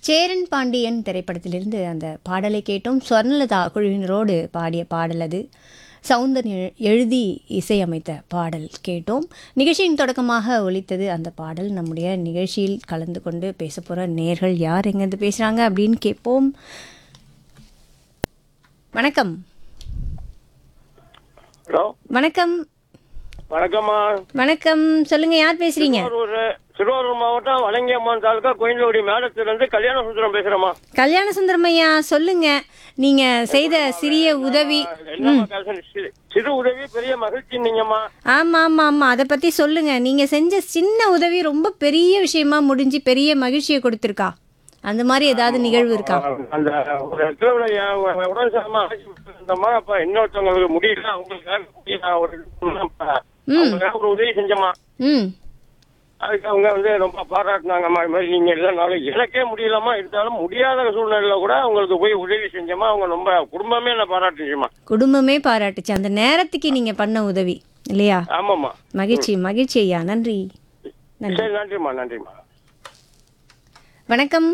சேரன் பாண்டியன் திரைப்படத்திலிருந்து அந்த பாடலை கேட்டோம் ஸ்வர்ணலதா குழுவினரோடு பாடிய பாடல் அது சவுந்தர் எ- எழுதி இசையமைத்த பாடல் கேட்டோம் நிகழ்ச்சியின் தொடக்கமாக ஒலித்தது அந்த பாடல் நம்முடைய நிகழ்ச்சியில் கலந்து கொண்டு பேச போகிற நேர்கள் யார் எங்கேருந்து பேசுகிறாங்க அப்படின்னு கேட்போம் வணக்கம் ஹலோ வணக்கம் வணக்கம்மா வணக்கம் சொல்லுங்க யார் பேசுறீங்க திருவாரூர் திருவாரூர் மாவட்டம் வலங்கியம்மான் தாலுக்கா கோயிலோடி மேலத்திலிருந்து கல்யாண சுந்தரம் பேசுறேம்மா கல்யாண சுந்தரமையா சொல்லுங்க நீங்க செய்த சிறிய உதவி என்னம்மா பேசுறேன்? சிறு- சிறு உதவி பெரிய மகிழ்ச்சி நீங்கம்மா ஆமா ஆமா ஆமா அதை பத்தி சொல்லுங்க நீங்க செஞ்ச சின்ன உதவி ரொம்ப பெரிய விஷயமா முடிஞ்சு பெரிய மகிழ்ச்சியை கொடுத்துருக்கா அந்த மாதிரி ஏதாவது நிகழ்வு இருக்கா அந்த ஒரு இடத்துல என் உ- உடல் சாமா இருந்தம்மா அப்ப இன்னொருத்தவங்களுக்கு முடியல அவங்களுக்காக போய் நான் ஒரு இது பண்ணேன்ப்பா. அவங்களுக்காக ஒரு உதவி செஞ்சம்மா ம் அதுக்கு அவங்க வந்து ரொம்ப பாராட்டினாங்கம்மா இது மாதிரி நீங்க இல்லைனாலும் எனக்கே முடியலம்மா இருந்தாலும் முடியாத சூழ்நிலையில கூட அவங்களுக்கு போய் உதவி செஞ்சம்மா அவங்க ரொம்ப குடும்பமே என்ன பாராட்டுச்சுமா குடும்பமே பாராட்டுச்சு அந்த நேரத்துக்கு நீங்க பண்ண உதவி இல்லையா ஆமாம்மா மகிழ்ச்சி மகிழ்ச்சி ஐயா நன்றி நன்றி சரி நன்றிம்மா நன்றிம்மா வணக்கம்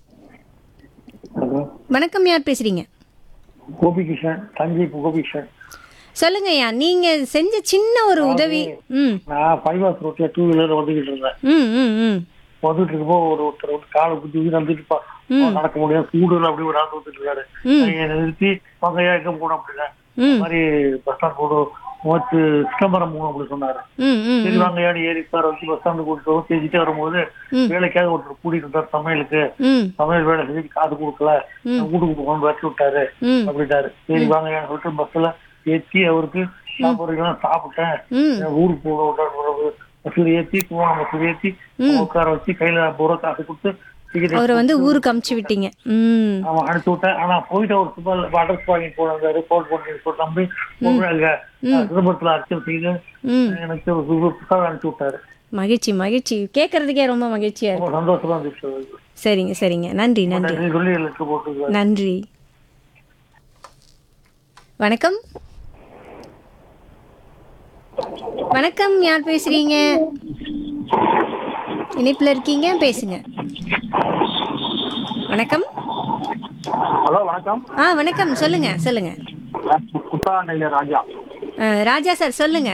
ஹலோ வணக்கம் யார் பேசுறீங்க கோபிகிருஷ்ணன் தஞ்சை கோபிகிருஷ்ணன் சொல்லுங்க ஐயா நீங்க செஞ்ச சின்ன ஒரு உதவி ம் நான் பைபாஸ் ரோட்ல டூ வீலர் வந்துகிட்டு இருந்தேன் ம் ம் ம் வந்துட்டு இருக்கப்போ ஒரு ஒருத்தர் வந்து காலை குத்தி நடந்துட்டு இருப்பா நடக்க முடியாது கூடுதல் அப்படி ஒரு ஆள் வந்துட்டு இருக்காரு என்னை நிறுத்தி பங்கையா எங்க போனோம் அப்படின்னா ம். இந்த மாதிரி பஸ் ஸ்டாண்ட் போடு மூவத்து சிதம்பரம் போகணும் அப்படி சொன்னாரு ம் ம் சரி வாங்கையாடி ஏறி உட்கார வச்சு பஸ் ஸ்டாண்டு கூட்டிட்டு வந்து பேசிட்டே வரும்போது வேலைக்காக ஒருத்தர் கூட்டிட்டு இருந்தார் சமையலுக்கு ம் சமையல் வேலை செஞ்சு காது கொடுக்கல வீட்டுக்கு போகணும் வச்சு விட்டாரு ம் அப்படின்ட்டாரு சரி வாங்கன்னு சொல்லிட்டு பஸ்ல ஏத்தி அவருக்கு சாப்பிடுறீங்களா சாப்பிட்டேன் ம் என் ஊருக்கு போக விட்டாரு பஸ்ல ஏத்தி போனோம் பஸ்ல ஏத்தி உட்கார வச்சு கையில ஐம்பது ரூபா காசு கொடுத்து டிக்கெட் அவரை வந்து ஊருக்கு அமுச்சு விட்டீங்க ம் அவன் அனுப்பிச்சு விட்டேன் ஆனா போயிட்டு அவர் சும்மா அட்ரஸ் வாங்கி போனாரு போன் பண்ணி சொல்லி நம்பி போனாங்க சிதம்பரத்துல அர்ச்சனை செய்து ம் எனக்கு ஒரு புத்தகம் அனுப்பிச்சு விட்டாரு மகிழ்ச்சி மகிழ்ச்சி கேட்கறதுக்கே ரொம்ப மகிழ்ச்சியா இருக்கு ரொம்ப சந்தோஷமா இருந்துச்சு சரிங்க சரிங்க நன்றி நன்றி நீ சொல்லி லெட்டர் போட்டு நன்றி வணக்கம் வணக்கம் யார் பேசுறீங்க இணைப்புல இருக்கீங்க பேசுங்க வணக்கம் ஹலோ வணக்கம் ஆ வணக்கம் சொல்லுங்க சொல்லுங்க புத்தாண்டையில ராஜா அஹ், ராஜா சார் சொல்லுங்க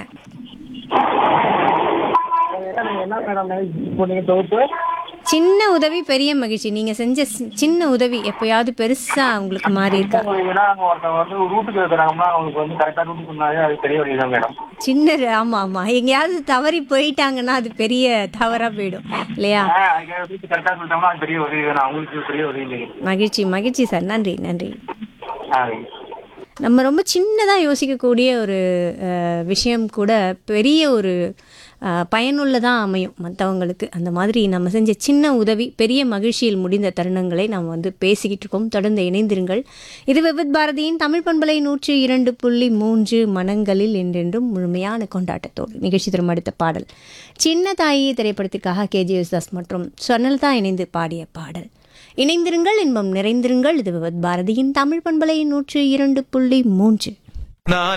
என்ன மேடம் இப்போ நீங்க தொகுப்பு சின்ன உதவி பெரிய மகிழ்ச்சி நீங்க செஞ்ச சி- சின்ன உதவி எப்பயாவது பெருசா உங்களுக்கு மாறி இருக்கா ஏன்னா அங்க ஒருத்தவங்க வந்து ரூட்டுக்கு இருக்கிறாங்கன்னா அவங்களுக்கு வந்து கரெக்டா ரூட்டுக்கு சொன்னாலே அது பெரிய வழி தான் மேடம் சின்ன ஆமா ஆமா எங்கேயாவது தவறி போயிட்டாங்கன்னா அது பெரிய தவறா போயிடும் இல்லையா ரூட்டு கரெக்டா சொல்லிட்டோம்னா அது பெரிய உதவி வேணும் அவங்களுக்கு பெரிய உதவி இல்லை மகிழ்ச்சி மகிழ்ச்சி சார் நன்றி நன்றி ஆ, நம்ம ரொம்ப சின்னதாக யோசிக்கக்கூடிய ஒரு அஹ், விஷயம் கூட பெரிய ஒரு அஹ், பயனுள்ளதாக அமையும் மற்றவங்களுக்கு அந்த மாதிரி நம்ம செஞ்ச சின்ன உதவி பெரிய மகிழ்ச்சியில் முடிந்த தருணங்களை நாம் வந்து பேசிக்கிட்டு இருக்கோம் தொடர்ந்து இணைந்திருங்கள் இது விபத் பாரதியின் தமிழ் பண்பலை நூற்றி இரண்டு புள்ளி மூன்று மனங்களில் என்றென்றும் முழுமையான கொண்டாட்டத்தோடு நிகழ்ச்சி தரும் அடுத்த பாடல் சின்ன தாயி திரைப்படத்திற்காக கேஜி யேசுதாஸ் மற்றும் சொன்னல்தா இணைந்து பாடிய பாடல் இணைந்திருங்கள் இன்பம் நிறைந்திருங்கள் இது விபத் பாரதியின் தமிழ் பண்பலை நூற்று இரண்டு புள்ளி மூன்று நான்